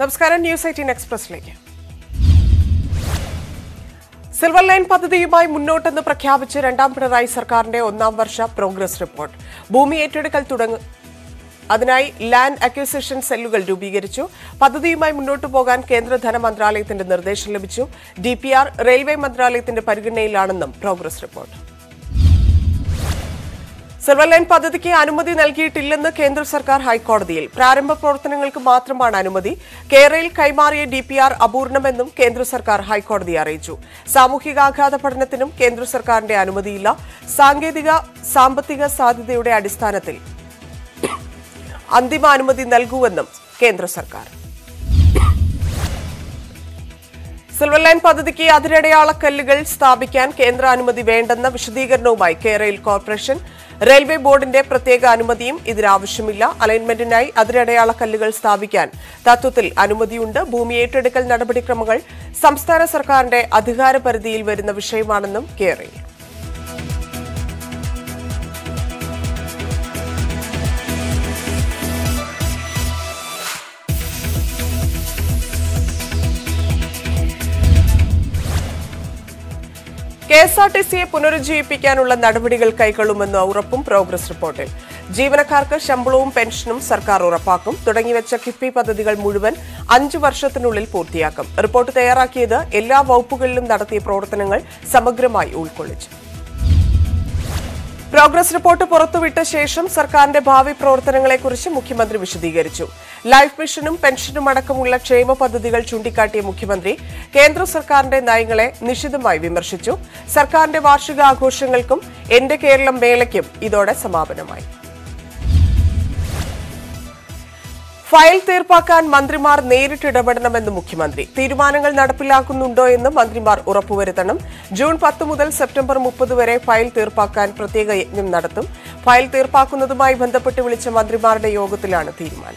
നമസ്കാരം news eighteen എക്സ്പ്രസിലേക്ക് silver line പദ്ധതിയുമായി മുന്നോട്ടെന്ന് പ്രഖ്യാപിച്ച് രണ്ടാം പിണറായി സർക്കാരിന്റെ ഒന്നാം വർഷ പ്രോഗ്രസ് റിപ്പോർട്ട് ഭൂമി ഏറ്റെടുക്കൽ തുടങ്ങ അതിനായി ലാൻഡ് അക്വിസിഷൻ സെല്ലുകൾ രൂപീകരിച്ചു പദ്ധതിയുമായി മുന്നോട്ടു പോകാൻ കേന്ദ്ര ധനമന്ത്രാലയത്തിന്റെ നിർദ്ദേശം ലഭിച്ചു ഡി പി ആർ റെയിൽവേ മന്ത്രാലയത്തിന്റെ പരിഗണനയിലാണെന്നും പ്രോഗ്രസ് റിപ്പോർട്ട് സിൽവർ ലൈൻ പദ്ധതിക്ക് അനുമതി നൽകിയിട്ടില്ലെന്ന് കേന്ദ്ര സർക്കാർ ഹൈക്കോടതിയിൽ പ്രാരംഭ പ്രവർത്തനങ്ങൾക്ക് മാത്രമാണ് അനുമതി കേരളയിൽ കൈമാറിയ ഡി പി ആർ അപൂർണമെന്നും കേന്ദ്ര സർക്കാർ ഹൈക്കോടതിയെ അറിയിച്ചു സാമൂഹികാഘാത പഠനത്തിനും കേന്ദ്ര സർക്കാരിന്റെ അനുമതിയില്ല സാങ്കേതിക സാമ്പത്തിക സാധ്യതയുടെ അടിസ്ഥാനത്തിൽ അന്തിമ അനുമതി നൽകുമെന്നും കേന്ദ്ര സർക്കാർ സിൽവർ ലൈൻ പദ്ധതിക്ക് അതിരടയാള കല്ലുകൾ സ്ഥാപിക്കാൻ കേന്ദ്ര അനുമതി വേണ്ടെന്ന വിശദീകരണവുമായി കേരളയിൽ കോർപ്പറേഷൻ റെയിൽവേ ബോർഡിന്റെ പ്രത്യേക അനുമതിയും ഇതിനാവശ്യമില്ല അലൈൻമെന്റിനായി അതിരടയാള കല്ലുകൾ സ്ഥാപിക്കാൻ തത്വത്തിൽ അനുമതിയുണ്ട് ഭൂമി ഏറ്റെടുക്കൽ നടപടിക്രമങ്ങൾ സംസ്ഥാന സർക്കാരിന്റെ അധികാര പരിധിയിൽ വരുന്ന വിഷയമാണെന്നും കേരളയിൽ കെ എസ് ആർ ടി സിയെ പുനരുജ്ജീവിപ്പിക്കാനുള്ള നടപടികൾ കൈക്കൊള്ളുമെന്ന് ഉറപ്പും പ്രോഗ്രസ് റിപ്പോർട്ടിൽ ജീവനക്കാർക്ക് ശമ്പളവും പെൻഷനും സർക്കാർ ഉറപ്പാക്കും തുടങ്ങിവെച്ച കിഫ്ബി പദ്ധതികൾ മുഴുവൻ അഞ്ചു വർഷത്തിനുള്ളിൽ പൂർത്തിയാക്കും റിപ്പോർട്ട് തയ്യാറാക്കിയത് എല്ലാ വകുപ്പുകളിലും നടത്തിയ പ്രവർത്തനങ്ങൾ സമഗ്രമായി ഉൾക്കൊള്ളിച്ചു പ്രോഗ്രസ് റിപ്പോർട്ട് പുറത്തുവിട്ട ശേഷം സർക്കാരിന്റെ ഭാവി പ്രവർത്തനങ്ങളെക്കുറിച്ച് മുഖ്യമന്ത്രി വിശദീകരിച്ചു ലൈഫ് മിഷനും പെൻഷനും അടക്കമുള്ള ക്ഷേമ പദ്ധതികൾ ചൂണ്ടിക്കാട്ടിയ മുഖ്യമന്ത്രി കേന്ദ്ര സർക്കാരിന്റെ നയങ്ങളെ നിശിതമായി വിമർശിച്ചു സർക്കാരിന്റെ വാർഷികാഘോഷങ്ങൾക്കും എന്റെ കേരളം മേളയ്ക്കും ഇതോടെ സമാപനമായി ഫയൽ തീർപ്പാക്കാൻ മന്ത്രിമാർ നേരിട്ട് ഇടപെടണമെന്ന് മുഖ്യമന്ത്രി തീരുമാനങ്ങൾ നടപ്പിലാക്കുന്നുണ്ടോ എന്ന് മന്ത്രിമാർ ഉറപ്പുവരുത്തണം ജൂൺ പത്ത് മുതൽ സെപ്റ്റംബർ മുപ്പത് വരെ ഫയൽ തീർപ്പാക്കാൻ പ്രത്യേക യജ്ഞം നടത്തും ഫയൽ തീർപ്പാക്കുന്നതുമായി ബന്ധപ്പെട്ട് വിളിച്ച മന്ത്രിമാരുടെ യോഗത്തിലാണ് തീരുമാനം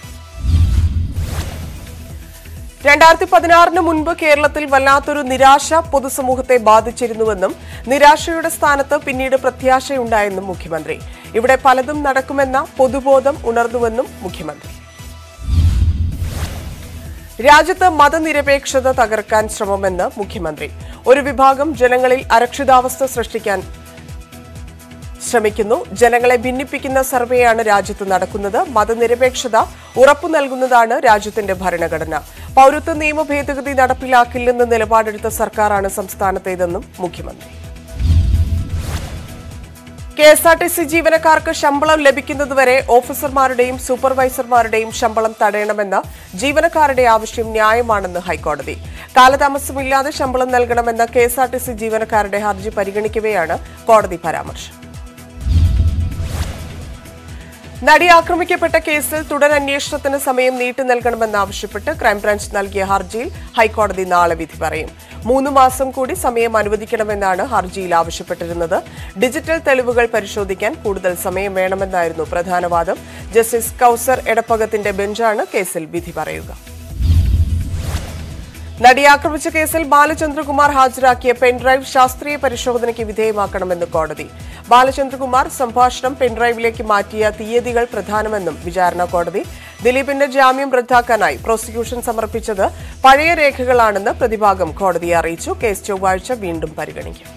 രണ്ടായിരത്തി പതിനാറിന് മുൻപ് കേരളത്തിൽ വല്ലാത്തൊരു നിരാശ പൊതുസമൂഹത്തെ ബാധിച്ചിരുന്നുവെന്നും നിരാശയുടെ സ്ഥാനത്ത് പിന്നീട് പ്രത്യാശയുണ്ടായെന്നും മുഖ്യമന്ത്രി ഇവിടെ പലതും നടക്കുമെന്ന പൊതുബോധം ഉണർന്നുവെന്നും മുഖ്യമന്ത്രി രാജ്യത്ത് മതനിരപേക്ഷത തകർക്കാൻ ശ്രമമെന്ന് മുഖ്യമന്ത്രി ഒരു വിഭാഗം ജനങ്ങളിൽ അരക്ഷിതാവസ്ഥ സൃഷ്ടിക്കാൻ ശ്രമിക്കുന്നു ജനങ്ങളെ ഭിന്നിപ്പിക്കുന്ന സർവേയാണ് രാജ്യത്ത് നടക്കുന്നത് മതനിരപേക്ഷത ഉറപ്പു നൽകുന്നതാണ് രാജ്യത്തിന്റെ ഭരണഘടന പൌരത്വ നിയമ ഭേദഗതി നടപ്പിലാക്കില്ലെന്ന് നിലപാടെടുത്ത സർക്കാരാണ് സംസ്ഥാനത്തേതെന്നും മുഖ്യമന്ത്രി K S R T C ജീവനക്കാർക്ക് ശമ്പളം ലഭിക്കുന്നതുവരെ ഓഫീസർമാരുടെയും സൂപ്പർവൈസർമാരുടെയും ശമ്പളം തടയണമെന്ന ജീവനക്കാരുടെ ആവശ്യം ന്യായമാണെന്ന് ഹൈക്കോടതി കാലതാമസമില്ലാതെ ശമ്പളം നൽകണമെന്ന K S R T C ജീവനക്കാരുടെ ഹർജി പരിഗണിക്കവെയാണ് കോടതി പരാമർശം നടി ആക്രമിക്കപ്പെട്ട കേസിൽ തുടരന്വേഷണത്തിന് സമയം നീട്ടി നൽകണമെന്നാവശ്യപ്പെട്ട് ക്രൈംബ്രാഞ്ച് നൽകിയ ഹർജിയിൽ ഹൈക്കോടതി നാളെ വിധി പറയും മൂന്ന് മാസം കൂടി സമയം അനുവദിക്കണമെന്നാണ് ഹർജിയിൽ ആവശ്യപ്പെട്ടിരുന്നത് ഡിജിറ്റൽ തെളിവുകൾ പരിശോധിക്കാൻ കൂടുതൽ സമയം വേണമെന്നായിരുന്നു പ്രധാന വാദം ജസ്റ്റിസ് കൌസർ എടപ്പകത്തിന്റെ ബെഞ്ചാണ് കേസിൽ വിധി പറയുക നടിയെ ആക്രമിച്ച കേസിൽ ബാലചന്ദ്രകുമാർ ഹാജരാക്കിയ പെൻഡ്രൈവ് ശാസ്ത്രീയ പരിശോധനയ്ക്ക് വിധേയമാക്കണമെന്ന് കോടതി ബാലചന്ദ്രകുമാർ സംഭാഷണം പെൻഡ്രൈവിലേക്ക് മാറ്റിയ തീയതികൾ പ്രധാനമെന്നും വിചാരണ കോടതി ദിലീപിന്റെ ജാമ്യം റദ്ദാക്കാനായി പ്രോസിക്യൂഷൻ സമർപ്പിച്ചത് പഴയ രേഖകളാണെന്ന് പ്രതിഭാഗം കോടതിയെ അറിയിച്ചു കേസ് ചൊവ്വാഴ്ച വീണ്ടും പരിഗണിക്കും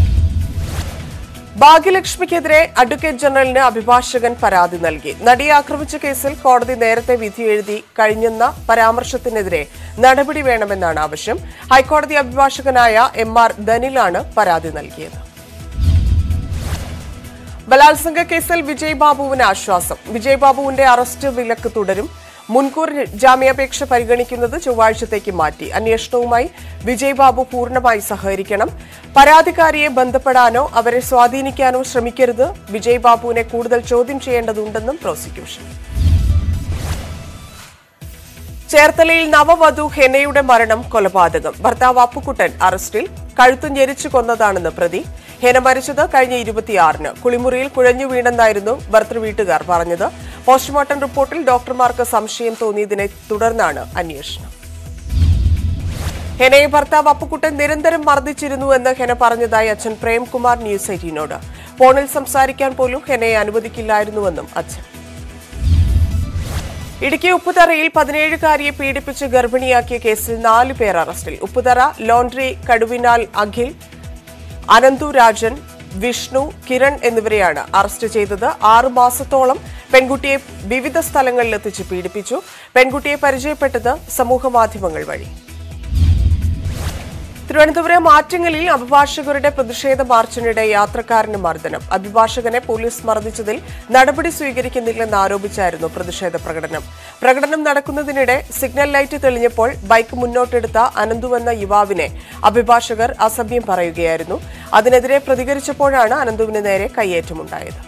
ഭാഗ്യലക്ഷ്മിക്കെതിരെ അഡ്വക്കേറ്റ് ജനറലിന് അഭിഭാഷകൻ പരാതി നൽകി നടിയെ ആക്രമിച്ച കേസിൽ കോടതി നേരത്തെ വിധി എഴുതി കഴിഞ്ഞെന്ന പരാമർശത്തിനെതിരെ നടപടി വേണമെന്നാണ് ആവശ്യം ഹൈക്കോടതി അഭിഭാഷകനായ എം ആർ ധനിലാണ് പരാതി നൽകിയത് ബലാത്സംഗ കേസിൽ വിജയ് ബാബുവിന് ആശ്വാസം വിജയ് ബാബുവിന്റെ അറസ്റ്റ് വിലക്ക് തുടരും മുൻകൂർ ജാമ്യാപേക്ഷ പരിഗണിക്കുന്നത് ചൊവ്വാഴ്ചത്തേക്ക് മാറ്റി അന്വേഷണവുമായി വിജയ് ബാബു പൂർണ്ണമായി സഹകരിക്കണം പരാതിക്കാരിയെ ബന്ധപ്പെടാനോ അവരെ സ്വാധീനിക്കാനോ ശ്രമിക്കരുത് വിജയ് ബാബുവിനെ കൂടുതൽ ചോദ്യം ചെയ്യേണ്ടതുണ്ടെന്നും പ്രോസിക്യൂഷൻ ചേർത്തലയിൽ നവവധു ഹെനയുടെ മരണം കൊലപാതകം ഭർത്താവ് അപ്പുക്കുട്ടൻ അറസ്റ്റിൽ കഴുത്തു ഞെരിച്ചു കൊന്നതാണെന്ന് പ്രതി ഹെന മരിച്ചത് കഴിഞ്ഞ ഇരുപത്തിയാറിന് കുളിമുറിയിൽ കുഴഞ്ഞു വീണെന്നായിരുന്നു ഭർത്തൃ വീട്ടുകാർ പറഞ്ഞത് പോസ്റ്റ്മോർട്ടം റിപ്പോർട്ടിൽ ഡോക്ടർമാർക്ക് സംശയം തോന്നിയതിനെ തുടർന്നാണ് അന്വേഷണം ഹെനയെ ഭർത്താവ് അപ്പുക്കുട്ടൻ നിരന്തരം മർദ്ദിച്ചിരുന്നുവെന്ന് ഹെന പറഞ്ഞതായി അച്ഛൻ പ്രേംകുമാർ ന്യൂസ് എയ്റ്റീനോട് ഫോണിൽ സംസാരിക്കാൻ പോലും ഹെനയെ അനുവദിക്കില്ലായിരുന്നുവെന്നും അച്ഛൻ ഇടുക്കി ഉപ്പുതറയിൽ പതിനേഴുകാരിയെ പീഡിപ്പിച്ച് ഗർഭിണിയാക്കിയ കേസിൽ നാല് പേർ അറസ്റ്റിൽ ഉപ്പുതറ ലോണ്ട്രി കടുവിനാൽ അഖിൽ അനന്തു രാജൻ വിഷ്ണു കിരൺ എന്നിവരെയാണ് അറസ്റ്റ് ചെയ്തത് ആറു മാസത്തോളം പെൺകുട്ടിയെ വിവിധ സ്ഥലങ്ങളിലെത്തിച്ച് പീഡിപ്പിച്ചു പെൺകുട്ടിയെ പരിചയപ്പെട്ടത് സമൂഹമാധ്യമങ്ങൾ വഴി തിരുവനന്തപുരം ആറ്റിങ്ങലിൽ അഭിഭാഷകരുടെ പ്രതിഷേധ മാർച്ചിനിടെ യാത്രക്കാരന് മർദ്ദനം അഭിഭാഷകനെ പോലീസ് മർദ്ദിച്ചതിൽ നടപടി സ്വീകരിക്കുന്നില്ലെന്ന് ആരോപിച്ചായിരുന്നു പ്രതിഷേധ പ്രകടനം പ്രകടനം നടക്കുന്നതിനിടെ സിഗ്നൽ ലൈറ്റ് തെളിഞ്ഞപ്പോൾ ബൈക്ക് മുന്നോട്ടെടുത്ത അനന്തുവെന്ന യുവാവിനെ അഭിഭാഷകർ അസഭ്യം പറയുകയായിരുന്നു അതിനെതിരെ പ്രതികരിച്ചപ്പോഴാണ് അനന്തുവിന് നേരെ കയ്യേറ്റമുണ്ടായത്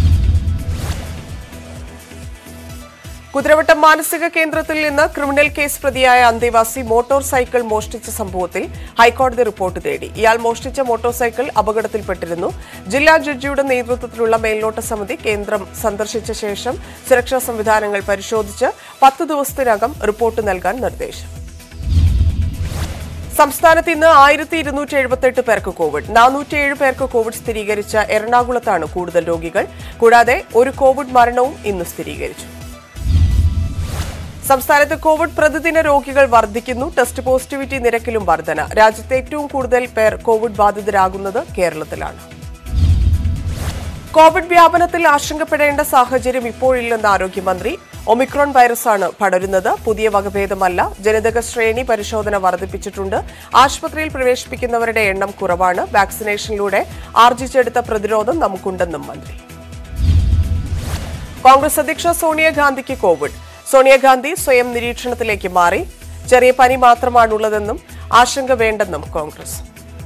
കുതിരവട്ടം മാനസിക കേന്ദ്രത്തിൽ നിന്ന് ക്രിമിനൽ കേസ് പ്രതിയായ അന്തേവാസി മോട്ടോർ സൈക്കിൾ മോഷ്ടിച്ച സംഭവത്തിൽ ഹൈക്കോടതി റിപ്പോർട്ട് തേടി ഇയാൾ മോഷ്ടിച്ച മോട്ടോർ സൈക്കിൾ അപകടത്തിൽപ്പെട്ടിരുന്നു ജില്ലാ ജഡ്ജിയുടെ നേതൃത്വത്തിലുള്ള മേൽനോട്ട സമിതി കേന്ദ്രം സന്ദർശിച്ച ശേഷം സുരക്ഷാ സംവിധാനങ്ങൾ പരിശോധിച്ച് പത്ത് ദിവസത്തിനകം റിപ്പോർട്ട് നൽകാൻ നിർദ്ദേശം സംസ്ഥാനത്ത് ഇന്ന് ആയിരത്തി ഇരുന്നൂറ്റി എഴുപത്തെട്ട് പേർക്ക് കോവിഡ് നാനൂറ്റിയേഴ് പേർക്ക് കോവിഡ് സ്ഥിരീകരിച്ച എറണാകുളത്താണ് കൂടുതൽ രോഗികൾ കൂടാതെ ഒരു കോവിഡ് മരണവും ഇന്ന് സ്ഥിരീകരിച്ചു സംസ്ഥാനത്ത് കോവിഡ് പ്രതിദിന രോഗികൾ വർദ്ധിക്കുന്നു ടെസ്റ്റ് പോസിറ്റിവിറ്റി നിരക്കിലും വർധന രാജ്യത്ത് ഏറ്റവും കൂടുതൽ പേർ കോവിഡ് ബാധിതരാകുന്നത് കേരളത്തിലാണ് കോവിഡ് വ്യാപനത്തിൽ ആശങ്കപ്പെടേണ്ട സാഹചര്യം ഇപ്പോഴില്ലെന്ന് ആരോഗ്യമന്ത്രി ഒമിക്രോൺ വൈറസാണ് പടരുന്നത് പുതിയ വകഭേദമല്ല ജനിതക ശ്രേണി പരിശോധന വർദ്ധിപ്പിച്ചിട്ടുണ്ട് ആശുപത്രിയിൽ പ്രവേശിപ്പിക്കുന്നവരുടെ എണ്ണം കുറവാണ് വാക്സിനേഷനിലൂടെ ആർജിച്ചെടുത്ത പ്രതിരോധം നമുക്കുണ്ടെന്നും മന്ത്രി കോൺഗ്രസ് അധ്യക്ഷ സോണിയാഗാന്ധിക്ക് കോവിഡ് സോണിയാഗാന്ധി സ്വയം നിരീക്ഷണത്തിലേക്ക് മാറി ചെറിയ പനി മാത്രമാണുള്ളതെന്നും ആശങ്ക വേണ്ടെന്നും കോൺഗ്രസ്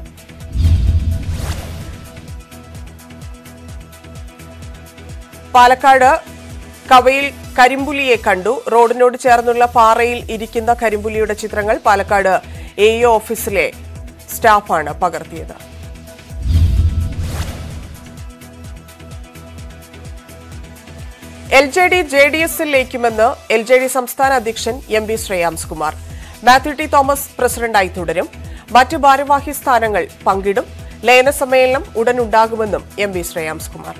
പാലക്കാട് കവയിൽ കരിമ്പുലിയെ കണ്ടു റോഡിനോട് ചേർന്നുള്ള പാറയിൽ ഇരിക്കുന്ന കരിമ്പുലിയുടെ ചിത്രങ്ങൾ പാലക്കാട് എ ഓഫീസിലെ സ്റ്റാഫാണ് പകർത്തിയത് L J D J D എസിൽ ലയിക്കുമെന്ന് എൽ ജെ ഡി സംസ്ഥാന അധ്യക്ഷൻ M V Shreyams Kumar Mathew T Thomas പ്രസിഡന്റായി തുടരും മറ്റു ഭാരവാഹി സ്ഥാനങ്ങൾ പങ്കിടും ലയന സമ്മേളനം ഉടൻ ഉണ്ടാകുമെന്നും എം വി ശ്രേയാംസ് കുമാർ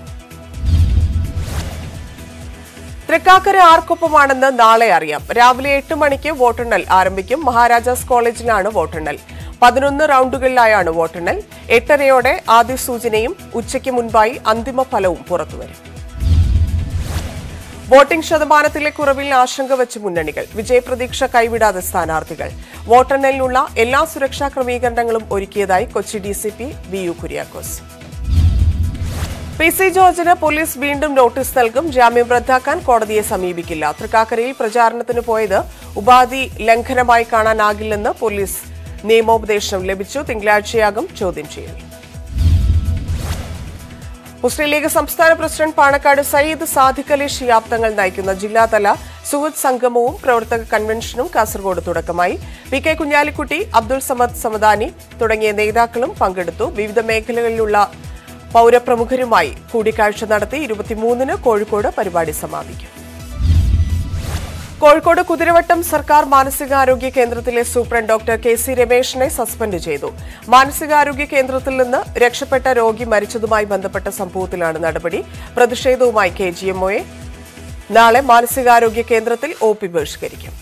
തൃക്കാക്കര ആർക്കൊപ്പമാണെന്ന് നാളെ അറിയാം രാവിലെ എട്ട് മണിക്ക് വോട്ടെണ്ണൽ ആരംഭിക്കും മഹാരാജാസ് കോളേജിലാണ് വോട്ടെണ്ണൽ പതിനൊന്ന് റൌണ്ടുകളിലായാണ് വോട്ടെണ്ണൽ എട്ടരയോടെ ആദ്യ സൂചനയും ഉച്ചയ്ക്ക് മുൻപായി അന്തിമ ഫലവും പുറത്തുവരും വോട്ടിംഗ് ശതമാനത്തിലെ കുറവിൽ ആശങ്ക വെച്ച് മുന്നണികൾ വിജയപ്രതീക്ഷ കൈവിടാതെ സ്ഥാനാർത്ഥികൾ വോട്ടെണ്ണലിനുള്ള എല്ലാ സുരക്ഷാ ക്രമീകരണങ്ങളും ഒരുക്കിയതായി Kochi D C P V U Kuriakose P C ജോർജിന് പോലീസ് വീണ്ടും നോട്ടീസ് നൽകും ജാമ്യം റദ്ദാക്കാൻ കോടതിയെ സമീപിക്കില്ല തൃക്കാക്കരയിൽ പ്രചാരണത്തിന് പോയത് ഉപാധി ലംഘനമായി കാണാനാകില്ലെന്ന് പോലീസ് നിയമോപദേശം ലഭിച്ചു തിങ്കളാഴ്ചയാകും ചോദ്യം ചെയ്യൽ മുസ്ലിം ലീഗ് സംസ്ഥാന പ്രസിഡന്റ് പാണക്കാട് സയ്യിദ് സാദിഖ് അലി ഷിയാബ് തങ്ങൾ നയിക്കുന്ന ജില്ലാതല സുഹൃത്ത് സംഗമവും പ്രവർത്തക കൺവെൻഷനും കാസർഗോഡ് തുടക്കമായി പി കെ കുഞ്ഞാലിക്കുട്ടി അബ്ദുൾ സമദ് സമദാനി തുടങ്ങിയ നേതാക്കളും പങ്കെടുത്തു വിവിധ മേഖലകളിലുള്ള പൌരപ്രമുഖരുമായി കൂടിക്കാഴ്ച നടത്തി ഇരുപത്തിമൂന്നിന് കോഴിക്കോട് പരിപാടി സമാപിക്കും കോഴിക്കോട് കുതിരവട്ടം സർക്കാർ മാനസികാരോഗ്യ കേന്ദ്രത്തിലെ സൂപ്രണ്ട് ഡോക്ടർ കെ സി രമേഷിനെ സസ്പെൻഡ് ചെയ്തു മാനസികാരോഗ്യ കേന്ദ്രത്തിൽ നിന്ന് രക്ഷപ്പെട്ട രോഗി മരിച്ചതുമായി ബന്ധപ്പെട്ട സംഭവത്തിലാണ് നടപടി പ്രതിഷേധവുമായി കെ ജി എംഒയെ നാളെ മാനസികാരോഗ്യ കേന്ദ്രത്തിൽ ഒ പി ബഹിഷ്കരിക്കും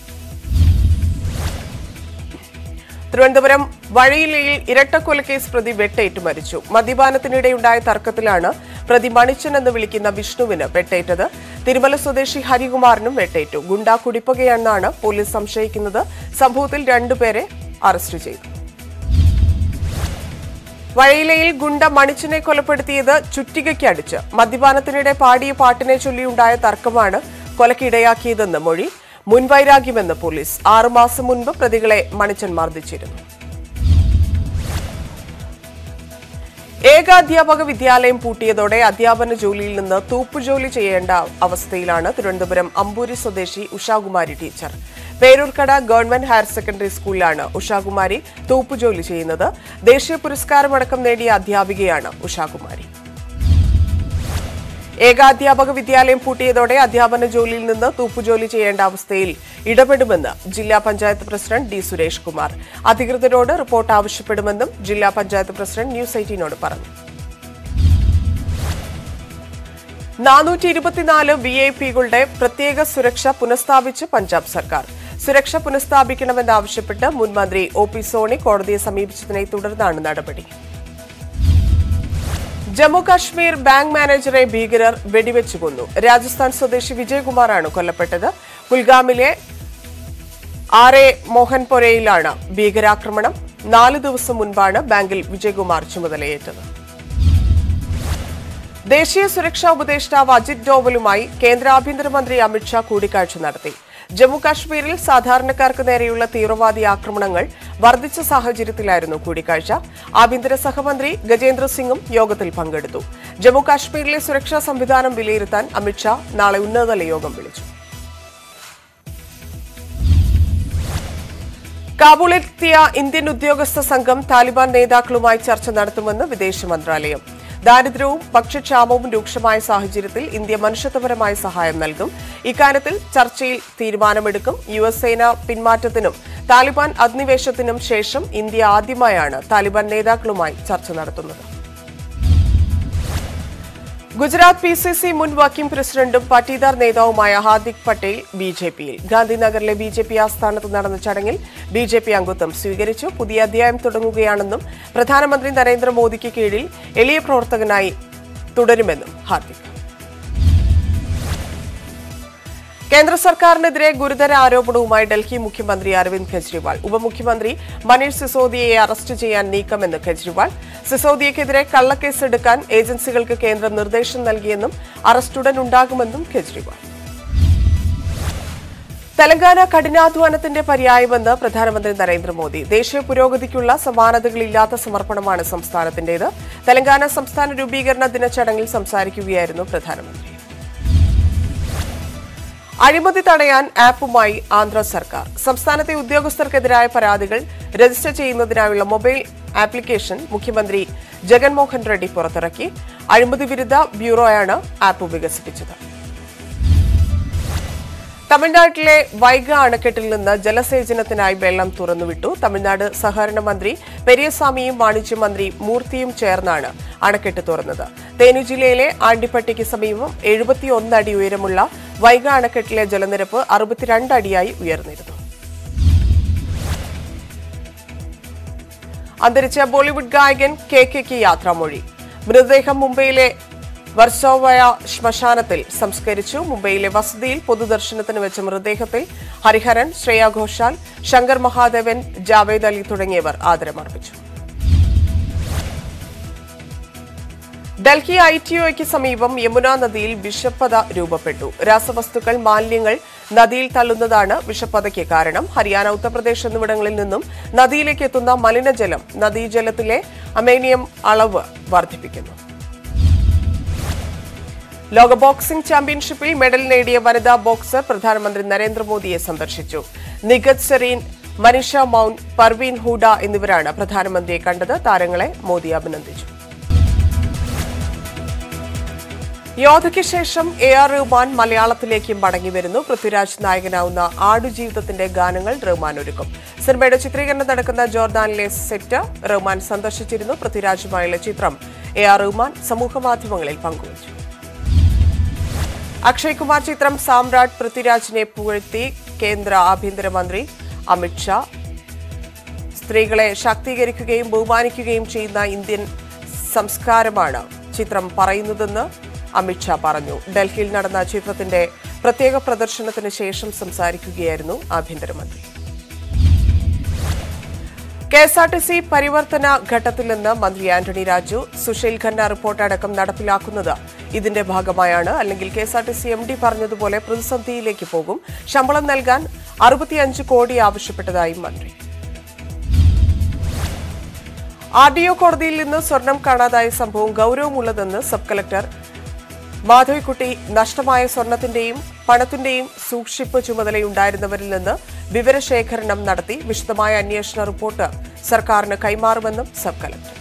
തിരുവനന്തപുരം വഴിയിലയിൽ ഇരട്ടക്കൊലക്കേസ് പ്രതി വെട്ടേറ്റ് മരിച്ചു മദ്യപാനത്തിനിടെയുണ്ടായ തർക്കത്തിലാണ് പ്രതി മണിച്ചൻ എന്ന് വിളിക്കുന്ന വിഷ്ണുവിന് വെട്ടേറ്റത് തിരുമല സ്വദേശി ഹരികുമാറിനും വെട്ടേറ്റു ഗുണ്ടാ കുടിപ്പകയെന്നാണ് പോലീസ് സംശയിക്കുന്നത് സംഭവത്തിൽ രണ്ടുപേരെ അറസ്റ്റ് ചെയ്തു വഴിയിലയിൽ ഗുണ്ട മണിച്ചനെ കൊലപ്പെടുത്തിയത് ചുറ്റികയ്ക്ക് അടിച്ച് മദ്യപാനത്തിനിടെ പാടിയ പാട്ടിനെ ചൊല്ലിയുണ്ടായ തർക്കമാണ് കൊലക്കിടയാക്കിയതെന്ന് മൊഴി മുൻവൈരാഗ്യമെന്ന് പോലീസ് ആറുമാസം മുൻപ് പ്രതികളെ മണിച്ചൻ മർദ്ദിച്ചിരുന്നു ഏകാധ്യാപക വിദ്യാലയം പൂട്ടിയതോടെ അധ്യാപന ജോലിയിൽ നിന്ന് തൂപ്പുജോലി ചെയ്യേണ്ട അവസ്ഥയിലാണ് തിരുവനന്തപുരം അമ്പൂരി സ്വദേശി Ushakumari teacher Peroorkada government higher secondary സ്കൂളിലാണ് ഉഷാകുമാരി തൂപ്പുജോലി ചെയ്യുന്നത് ദേശീയ പുരസ്കാരമടക്കം നേടിയ അധ്യാപികയാണ് ഉഷാകുമാരി ഏകാധ്യാപക വിദ്യാലയം പൂട്ടിയതോടെ അധ്യാപന ജോലിയിൽ നിന്ന് തൂപ്പുജോലി ചെയ്യേണ്ട അവസ്ഥയിൽ ഇടപെടുമെന്ന് ജില്ലാ പഞ്ചായത്ത് പ്രസിഡന്റ് ഡി സുരേഷ് കുമാർ അധികൃതരോട് റിപ്പോർട്ട് ആവശ്യപ്പെടുമെന്നും ജില്ലാ പഞ്ചായത്ത് പ്രസിഡന്റ് ന്യൂസ് എയ്റ്റീനോട് പറഞ്ഞു നാനൂറ്റി ഇരുപത്തിനാല് വി ഐ പികളുടെ പ്രത്യേക സുരക്ഷ പുനഃസ്ഥാപിച്ച് പഞ്ചാബ് സർക്കാർ സുരക്ഷ പുനഃസ്ഥാപിക്കണമെന്നാവശ്യപ്പെട്ട് മുൻ മന്ത്രി ഒ പി സോണി കോടതിയെ സമീപിച്ചതിനെ തുടർന്നാണ് നടപടി ജമ്മു കാശ്മീർ ബാങ്ക് മാനേജറെ ഭീകരർ വെടിവെച്ചു കൊന്നു രാജസ്ഥാൻ സ്വദേശി വിജയകുമാറാണ് കൊല്ലപ്പെട്ടത് കുൽഗാമിലെ ആർ എ മോഹൻപൊരയിലാണ് ഭീകരാക്രമണം നാല് ദിവസം മുൻപാണ് ബാങ്കിൽ വിജയകുമാർ ചുമതലയേറ്റത് ദേശീയ സുരക്ഷാ ഉപദേഷ്ടാവ് അജിത് ഡോവലുമായി കേന്ദ്ര ആഭ്യന്തരമന്ത്രി അമിത്ഷാ കൂടിക്കാഴ്ച നടത്തി ജമ്മു കാശ്മീരിൽ സാധാരണക്കാർക്ക് നേരെയുള്ള തീവ്രവാദി ആക്രമണങ്ങൾ വർദ്ധിച്ച സാഹചര്യത്തിലായിരുന്നു കൂടിക്കാഴ്ച ആഭ്യന്തര സഹമന്ത്രി ഗജേന്ദ്ര സിംഗും യോഗത്തിൽ പങ്കെടുത്തു ജമ്മു കാശ്മീരിലെ സുരക്ഷാ സംവിധാനം വിലയിരുത്താൻ അമിത്ഷാ നാളെ ഉന്നതതല യോഗം വിളിച്ചു കാബൂളിലെത്തിയ ഇന്ത്യൻ ഉദ്യോഗസ്ഥ സംഘം താലിബാൻ നേതാക്കളുമായി ചർച്ച നടത്തുമെന്ന് വിദേശ മന്ത്രാലയം ദാരിദ്ര്യവും ഭക്ഷ്യക്ഷാമവും രൂക്ഷമായ സാഹചര്യത്തിൽ ഇന്ത്യ മനുഷ്യത്വപരമായ സഹായം നൽകും ഇക്കാര്യത്തിൽ ചർച്ചയിൽ തീരുമാനമെടുക്കും യു എസ് സേന പിന്മാറ്റത്തിനും താലിബാൻ അധിനിവേശത്തിനും ശേഷം ഇന്ത്യ ആദ്യമായാണ് താലിബാൻ നേതാക്കളുമായി ചർച്ച നടത്തുന്നത് ഗുജറാത്ത് പി സി സി മുൻ വർക്കിംഗ് പ്രസിഡന്റും പാട്ടീദാർ നേതാവുമായ ഹാർദിക് പട്ടേൽ ബി ജെ പിയിൽ ഗാന്ധിനഗറിലെ ബി ജെ പി ആസ്ഥാനത്ത് നടന്ന ചടങ്ങിൽ ബി ജെ പി അംഗത്വം സ്വീകരിച്ചു പുതിയ അധ്യായം തുടങ്ങുകയാണെന്നും പ്രധാനമന്ത്രി നരേന്ദ്രമോദിക്ക് കീഴിൽ എളിയ പ്രവർത്തകനായി തുടരുമെന്നും ഹാർദിക് കേന്ദ്ര സർക്കാരിനെതിരെ ഗുരുതര ആരോപണവുമായി ഡൽഹി മുഖ്യമന്ത്രി അരവിന്ദ് കെജ്രിവാൾ ഉപമുഖ്യമന്ത്രി മനീഷ് സിസോദിയയെ അറസ്റ്റ് ചെയ്യാൻ നീക്കമെന്ന് കെജ്രിവാൾ സിസോദിയയ്ക്കെതിരെ കള്ളക്കേസ് എടുക്കാൻ ഏജൻസികൾക്ക് കേന്ദ്രം നിർദ്ദേശം നൽകിയെന്നും അറസ്റ്റ് ഉടൻ ഉണ്ടാകുമെന്നും കെജ്രിവാൾ തെലങ്കാന കഠിനാധ്വാനത്തിന്റെ പര്യായമെന്ന് പ്രധാനമന്ത്രി നരേന്ദ്രമോദി ദേശീയ പുരോഗതിക്കുള്ള സമാനതകളില്ലാത്ത സമർപ്പണമാണ് സംസ്ഥാനത്തിന്റേത് തെലങ്കാന സംസ്ഥാന രൂപീകരണ ദിന ചടങ്ങിൽ സംസാരിക്കുകയായിരുന്നു പ്രധാനമന്ത്രി അഴിമതി തടയാൻ ആപ്പുമായി ആന്ധ്ര സർക്കാർ സംസ്ഥാനത്തെ ഉദ്യോഗസ്ഥർക്കെതിരായ പരാതികൾ രജിസ്റ്റർ ചെയ്യുന്നതിനായുള്ള മൊബൈൽ ആപ്ലിക്കേഷൻ മുഖ്യമന്ത്രി ജഗൻമോഹൻ റെഡ്ഡി പുറത്തിറക്കി അഴിമതി വിരുദ്ധ ബ്യൂറോയാണ് ആപ്പ് വികസിപ്പിച്ചത് തമിഴ്നാട്ടിലെ വൈഗ അണക്കെട്ടിൽ നിന്ന് ജലസേചനത്തിനായി വെള്ളം തുറന്നുവിട്ടു തമിഴ്നാട് സഹകരണ മന്ത്രി പെരിയസ്വാമിയും വാണിജ്യ മന്ത്രി മൂർത്തിയും ചേർന്നാണ് അണക്കെട്ട് തുറന്നത് തേനി ജില്ലയിലെ ആണ്ടിപ്പട്ടിക്ക് സമീപം എഴുപത്തിയൊന്ന് അടി ഉയരമുള്ള വൈഗ അണക്കെട്ടിലെ ജലനിരപ്പ് അറുപത്തിരണ്ട് അടിയായി ഉയർന്നിരുന്നു അന്തരിച്ച ബോളിവുഡ് ഗായകൻ കെ കെക്ക് യാത്രാമൊഴി മൃതദേഹം മുംബൈയിലെ വർസോവയ ശ്മശാനത്തിൽ സംസ്കരിച്ചു മുംബൈയിലെ വസതിയിൽ പൊതുദർശനത്തിന് വെച്ച മൃതദേഹത്തിൽ ഹരിഹരൻ ശ്രേയ ഘോഷാൽ ശങ്കർ മഹാദേവൻ ജാവേദ് അലി തുടങ്ങിയവർ ആദരമർപ്പിച്ചു ഡൽഹി ഐ ടി ഒയ്ക്ക് സമീപം യമുന നദിയിൽ വിഷപ്പത രൂപപ്പെട്ടു രാസവസ്തുക്കൾ മാലിന്യങ്ങൾ നദിയിൽ തള്ളുന്നതാണ് വിഷപ്പതയ്ക്ക് കാരണം ഹരിയാന ഉത്തർപ്രദേശ് എന്നിവിടങ്ങളിൽ നിന്നും നദിയിലേക്ക് എത്തുന്ന മലിനജലം നദീജലത്തിലെ അമേനിയം അളവ് വർദ്ധിപ്പിക്കുന്നു ലോക ബോക്സിംഗ് ചാമ്പ്യൻഷിപ്പിൽ മെഡൽ നേടിയ വനിതാ ബോക്സർ പ്രധാനമന്ത്രി നരേന്ദ്രമോദിയെ സന്ദർശിച്ചു നിഖത് സെറീൻ മനീഷ മൌണ്ട് പർവീൻ ഹൂഡ എന്നിവരാണ് പ്രധാനമന്ത്രിയെ കണ്ടത് താരങ്ങളെ മോദി അഭിനന്ദിച്ചു യോധയ്ക്ക് ശേഷം എ ആർ റഹ്മാൻ മലയാളത്തിലേക്ക് മടങ്ങിവരുന്നു പൃഥ്വിരാജ് നായകനാവുന്ന ആടുജീവിതത്തിന്റെ ഗാനങ്ങൾ റഹ്മാൻ ഒരുക്കും സിനിമയുടെ ചിത്രീകരണം നടക്കുന്ന ജോർദാനിലെ സെറ്റ് റഹ്മാൻ സന്ദർശിച്ചിരുന്നു പൃഥ്വിരാജുമായുള്ള ചിത്രം എ ആർ റഹ്മാൻ സമൂഹമാധ്യമങ്ങളിൽ പങ്കുവച്ചു അക്ഷയ് കുമാർ ചിത്രം സാമ്രാട്ട് പൃഥ്വിരാജിനെ പുകഴ്ത്തി കേന്ദ്ര ആഭ്യന്തരമന്ത്രി അമിത്ഷാ സ്ത്രീകളെ ശാക്തീകരിക്കുകയും ബഹുമാനിക്കുകയും ചെയ്യുന്ന ഇന്ത്യൻ സംസ്കാരമാണ് ചിത്രം പറയുന്നതെന്ന് അമിത്ഷാ പറഞ്ഞു ഡൽഹിയിൽ നടന്ന ചിത്രത്തിന്റെ പ്രത്യേക പ്രദർശനത്തിന് ശേഷം സംസാരിക്കുകയായിരുന്നു ആഭ്യന്തരമന്ത്രി K S R T C പരിവർത്തന ഘട്ടത്തിൽ നിന്ന് മന്ത്രി ആന്റണി രാജു സുശീൽ ഖന്ന റിപ്പോർട്ട് അടക്കം നടപ്പിലാക്കുന്നത് ഇതിന്റെ ഭാഗമായാണ് അല്ലെങ്കിൽ K S R T C M D പറഞ്ഞതുപോലെ പ്രതിസന്ധിയിലേക്ക് പോകും ശമ്പളം നൽകാൻ അറുപത്തിയഞ്ച് കോടി ആവശ്യപ്പെട്ടതായും മന്ത്രി ആർ ഡി ഒ കോടതിയിൽ നിന്ന് സ്വർണം കാണാതായ സംഭവം ഗൌരവമുള്ളതെന്ന് സബ് കളക്ടർ മാധവിക്കുട്ടി നഷ്ടമായ സ്വർണത്തിന്റെയും പണത്തിന്റെയും സൂക്ഷിപ്പ് ചുമതലയുണ്ടായിരുന്നവരിൽ നിന്ന് വിവരശേഖരണം നടത്തി വിശദമായ അന്വേഷണ റിപ്പോർട്ട് സർക്കാരിന് കൈമാറുമെന്നും സബ് കളക്ടർ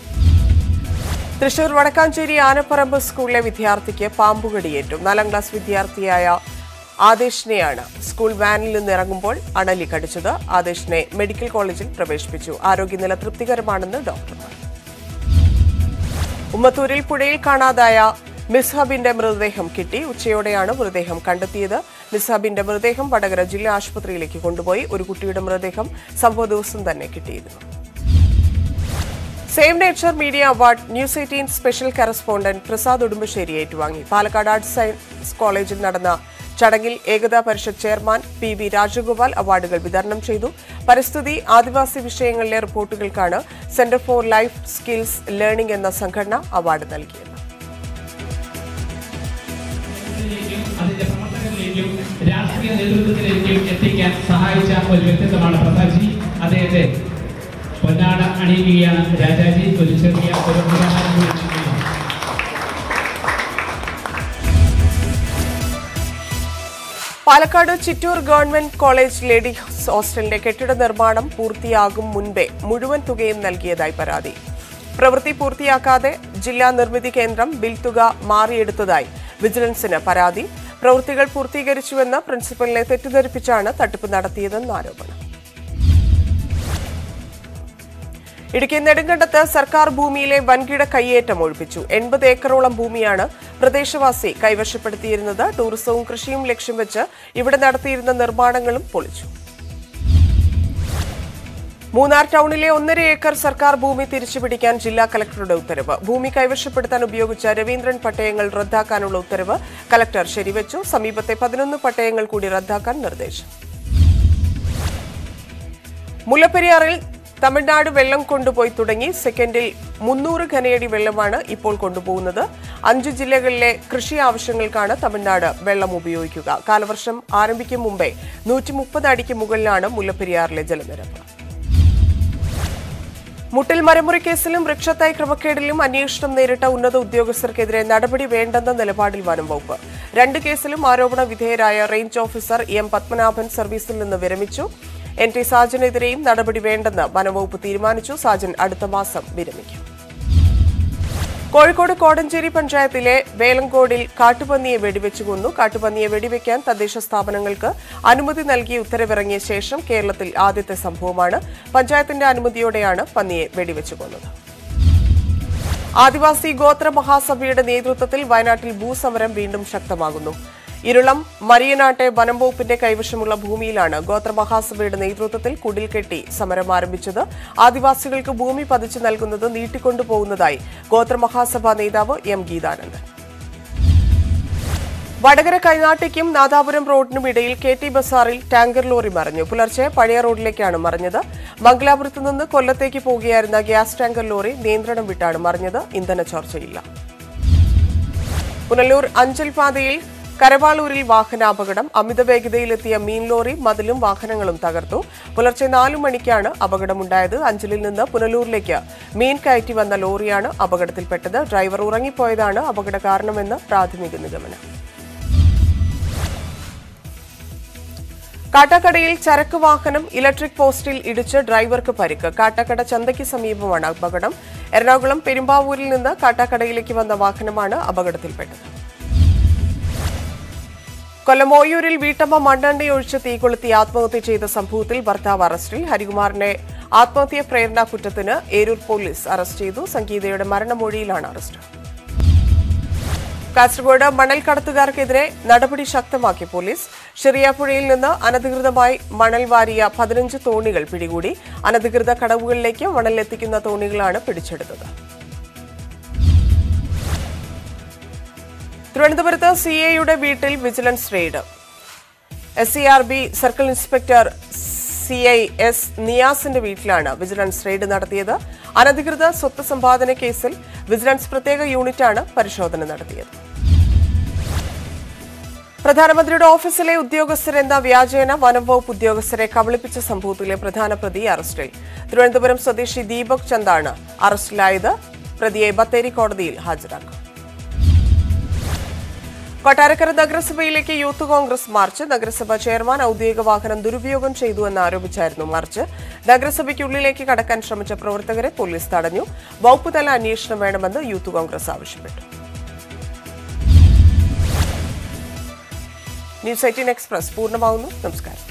തൃശൂർ വടക്കാഞ്ചേരി ആനപ്പറമ്പ് സ്കൂളിലെ വിദ്യാർത്ഥിക്ക് പാമ്പുകടിയേറ്റു നാലാം ക്ലാസ് വിദ്യാർത്ഥിയായ ആദേശിനെയാണ് സ്കൂൾ വാനിൽ നിന്ന് ഇറങ്ങുമ്പോൾ അണലി കടിച്ചത് ആദേശിനെ മെഡിക്കൽ കോളേജിൽ പ്രവേശിപ്പിച്ചു ആരോഗ്യനില തൃപ്തികരമാണെന്ന് ഡോക്ടർമാർ ഉമ്മത്തൂരിൽ പുഴയിൽ കാണാതായ മിസ്ഹബിന്റെ മൃതദേഹം കിട്ടി ഉച്ചയോടെയാണ് മൃതദേഹം കണ്ടെത്തിയത് മിസ്ഹബിന്റെ മൃതദേഹം വടകര ജില്ലാ ആശുപത്രിയിലേക്ക് കൊണ്ടുപോയി ഒരു കുട്ടിയുടെ മൃതദേഹം സംഭവ ദിവസം തന്നെ കിട്ടിയിരുന്നു save nature media award news eighteen special correspondent Prasad Udumbassery ഏറ്റുവാങ്ങി പാലക്കാട് ആർട്സ് സയൻസ് കോളേജിൽ നടന്ന ചടങ്ങിൽ Ekta Parishad chairman P V Rajagopal അവാർഡുകൾ വിതരണം ചെയ്തു പരിസ്ഥിതി ആദിവാസി വിഷയങ്ങളിലെ റിപ്പോർട്ടുകൾക്കാണ് centre for life skills learning എന്ന സംഘടന അവാർഡ് നൽകിയത് ിലേക്കും അതിന്റെ പ്രവർത്തകരിലേക്കും രാഷ്ട്രീയ നേതൃത്വത്തിലേക്കും എത്തിക്കാൻ സഹായിച്ച ഒരു വ്യക്തിത്വമാണ് പ്രസാദ്ജി അദ്ദേഹത്തെ പൊന്നാട അണിയുകയാണ് രാജാജി ഒരു ചെറിയ ഒരു ഉദാഹരണം കൂടി നൽകുകയാണ്. Palakkad Chittur government college ladies ഹോസ്റ്റലിന്റെ കെട്ടിട നിർമ്മാണം പൂർത്തിയാകും മുൻപേ മുഴുവൻ തുകയും നൽകിയതായി പരാതി പ്രവൃത്തി പൂർത്തിയാക്കാതെ ജില്ലാ നിർമ്മിതി കേന്ദ്രം ബിൽ തുക മാറിയെടുത്തതായി വിജിലൻസിന് പരാതി പ്രവൃത്തികൾ പൂർത്തീകരിച്ചുവെന്ന് പ്രിൻസിപ്പലിനെ തെറ്റിദ്ധരിപ്പിച്ചാണ് തട്ടിപ്പ് നടത്തിയതെന്ന് ആരോപണം ഇടുക്കി നെടുങ്കണ്ടത്ത് സർക്കാർ ഭൂമിയിലെ വൻകിട കയ്യേറ്റം ഒഴിപ്പിച്ചു എൺപത് ഏക്കറോളം ഭൂമിയാണ് പ്രദേശവാസി കൈവശപ്പെടുത്തിയിരുന്നത് ടൂറിസവും കൃഷിയും ലക്ഷ്യം വെച്ച് ഇവിടെ നടത്തിയിരുന്ന നിർമ്മാണങ്ങളും പൊളിച്ചു മൂന്നാർ ടൗണിലെ ഒന്നര ഏക്കർ സർക്കാർ ഭൂമി തിരിച്ചുപിടിക്കാൻ ജില്ലാ കലക്ടറുടെ ഉത്തരവ് ഭൂമി കൈവശപ്പെടുത്താൻ ഉപയോഗിച്ച രവീന്ദ്രൻ പട്ടയങ്ങൾ റദ്ദാക്കാനുള്ള ഉത്തരവ് കലക്ടർ ശരിവച്ചു സമീപത്തെ പതിനൊന്ന് പട്ടയങ്ങൾ കൂടി റദ്ദാക്കാൻ നിർദ്ദേശം മുല്ലപ്പെരിയാറിൽ തമിഴ്നാട് വെള്ളം കൊണ്ടുപോയി തുടങ്ങി സെക്കൻഡിൽ മുന്നൂറ് ഘനയടി വെള്ളമാണ് ഇപ്പോൾ കൊണ്ടുപോകുന്നത് അഞ്ച് ജില്ലകളിലെ കൃഷി ആവശ്യങ്ങൾക്കാണ് തമിഴ്നാട് വെള്ളം ഉപയോഗിക്കുക കാലവർഷം ആരംഭിക്കും മുമ്പേ നൂറ്റി മുപ്പത് അടിക്ക് മുകളിലാണ് മുല്ലപ്പെരിയാറിലെ ജലനിരപ്പ് മുട്ടിൽ മരമുറി കേസിലും വൃക്ഷത്തായി ക്രമക്കേടിലും അന്വേഷണം നേരിട്ട ഉന്നത ഉദ്യോഗസ്ഥർക്കെതിരെ നടപടി വേണ്ടെന്ന നിലപാടിൽ വനം വകുപ്പ് രണ്ട് കേസിലും ആരോപണ വിധേയരായ റേഞ്ച് ഓഫീസർ എം പത്മനാഭൻ സർവീസിൽ നിന്ന് വിരമിച്ചു എൻ ടി സാജനെതിരെയും നടപടി വേണ്ടെന്ന് വനംവകുപ്പ് തീരുമാനിച്ചു സാജൻ അടുത്ത മാസം വിരമിക്കും കോഴിക്കോട് കോടഞ്ചേരി പഞ്ചായത്തിലെ വേലങ്കോടിൽ കാട്ടുപന്നിയെ വെടിവെച്ചു കൊന്നു കാട്ടുപന്നിയെ വെടിവെക്കാൻ തദ്ദേശ സ്ഥാപനങ്ങൾക്ക് അനുമതി നൽകി ഉത്തരവിറങ്ങിയ ശേഷം കേരളത്തിൽ ആദ്യത്തെ സംഭവമാണ് പഞ്ചായത്തിന്റെ അനുമതിയോടെയാണ് പന്നിയെ വെടിവെച്ചു കൊന്നത് ആദിവാസി ഗോത്ര മഹാസഭയുടെ നേതൃത്വത്തിൽ വയനാട്ടിൽ ഭൂസമരം വീണ്ടും ശക്തമാകുന്നു ഇരുളം മരിയനാട്ടെ വനം വകുപ്പിന്റെ കൈവശമുള്ള ഭൂമിയിലാണ് ഗോത്ര മഹാസഭയുടെ നേതൃത്വത്തിൽ കുടിൽ കെട്ടി സമരം ആരംഭിച്ചത് ആദിവാസികൾക്ക് ഭൂമി പതിച്ചു നൽകുന്നത് നീട്ടിക്കൊണ്ടുപോകുന്നതായി ഗോത്ര മഹാസഭ നേതാവ് എം ഗീതാനന്ദൻ വടകര കൈനാട്ടിക്കും നാദാപുരം റോഡിനും ഇടയിൽ കെ ടി ബസാറിൽ ടാങ്കർ ലോറി മറിഞ്ഞു പുലർച്ചെ പഴയ റോഡിലേക്കാണ് മറിഞ്ഞത് മംഗലാപുരത്ത് നിന്ന് കൊല്ലത്തേക്ക് പോകുകയായിരുന്ന ഗ്യാസ് ടാങ്കർ ലോറി നിയന്ത്രണം വിട്ടാണ് മറിഞ്ഞത് ഇന്ധന ചോർച്ചയില്ല പുനലൂർ അഞ്ചൽ പാതയിൽ കരവാളൂരിൽ വാഹനാപകടം അമിത വേഗതയിലെത്തിയ മീൻ ലോറി മതിലും വാഹനങ്ങളും തകർത്തു പുലർച്ചെ നാലു മണിക്കാണ് അപകടമുണ്ടായത് അഞ്ചലിൽ നിന്ന് പുനലൂരിലേക്ക് മീൻ കയറ്റി വന്ന ലോറിയാണ് അപകടത്തിൽപ്പെട്ടത് ഡ്രൈവർ ഉറങ്ങിപ്പോയതാണ് അപകട കാരണമെന്ന് പ്രാഥമിക നിഗമനം കാട്ടാക്കടയിൽ ചരക്ക് വാഹനം ഇലക്ട്രിക് പോസ്റ്റിൽ ഇടിച്ച് ഡ്രൈവർക്ക് പരിക്ക് കാട്ടാക്കട ചന്തയ്ക്ക് സമീപമാണ് അപകടം എറണാകുളം പെരുമ്പാവൂരിൽ നിന്ന് കാട്ടാക്കടയിലേക്ക് വന്ന വാഹനമാണ് അപകടത്തിൽപ്പെട്ടത് കൊല്ലം ഓയൂരിൽ വീട്ടമ്മ മണ്ണെണ്ണയൊഴിച്ച് തീ കൊളുത്തി ആത്മഹത്യ ചെയ്ത സംഭവത്തിൽ ഭർത്താവ് അറസ്റ്റിൽ ഹരികുമാറിനെ ആത്മഹത്യാ പ്രേരണ കുറ്റത്തിന് ഏരൂർ പോലീസ് അറസ്റ്റ് ചെയ്തു സംഗീതയുടെ മരണമൊഴിയിലാണ് അറസ്റ്റ് കാസർഗോഡ് മണൽ കടത്തുകാർക്കെതിരെ നടപടി ശക്തമാക്കി പോലീസ് ഷെറിയാപ്പുഴയിൽ നിന്ന് അനധികൃതമായി മണൽ വാരിയ പതിനഞ്ച് തോണികൾ പിടികൂടി അനധികൃത കടവുകളിലേക്ക് മണൽ എത്തിക്കുന്ന തോണികളാണ് പിടിച്ചെടുത്തത് തിരുവനന്തപുരത്ത് സി എയുടെ വീട്ടിൽ vigilance raid S C R B circle inspector C I S നിയാസിന്റെ വീട്ടിലാണ് വിജിലൻസ് റെയ്ഡ് നടത്തിയത് അനധികൃത സ്വത്ത് സമ്പാദന കേസിൽ വിജിലൻസ് പ്രത്യേക യൂണിറ്റാണ് പരിശോധന നടത്തിയത് പ്രധാനമന്ത്രിയുടെ ഓഫീസിലെ ഉദ്യോഗസ്ഥരെന്ന വ്യാജേന വനം വകുപ്പ് ഉദ്യോഗസ്ഥരെ കബളിപ്പിച്ച സംഭവത്തിലെ പ്രധാന പ്രതി അറസ്റ്റിൽ തിരുവനന്തപുരം സ്വദേശി ദീപക് ചന്ദാണ് അറസ്റ്റിലായത് പ്രതിയെ ബത്തേരി കോടതിയിൽ ഹാജരാക്കും കൊട്ടാരക്കര നഗരസഭയിലേക്ക് യൂത്ത് കോൺഗ്രസ് മാർച്ച് നഗരസഭ ചെയർമാൻ ഔദ്യോഗിക വാഹനം ദുരുപയോഗം ചെയ്തു എന്ന് ആരോപിച്ചായിരുന്നു മാർച്ച് നഗരസഭയ്ക്കുള്ളിലേക്ക് കടക്കാൻ ശ്രമിച്ച പ്രവർത്തകരെ പോലീസ് തടഞ്ഞു വകുപ്പ് തല അന്വേഷണം വേണമെന്ന് യൂത്ത് കോൺഗ്രസ് ആവശ്യപ്പെട്ടു ന്യൂസ് എയ്റ്റീൻ എക്സ്പ്രസ് പൂർണ്ണമാവുന്നു നമസ്കാരം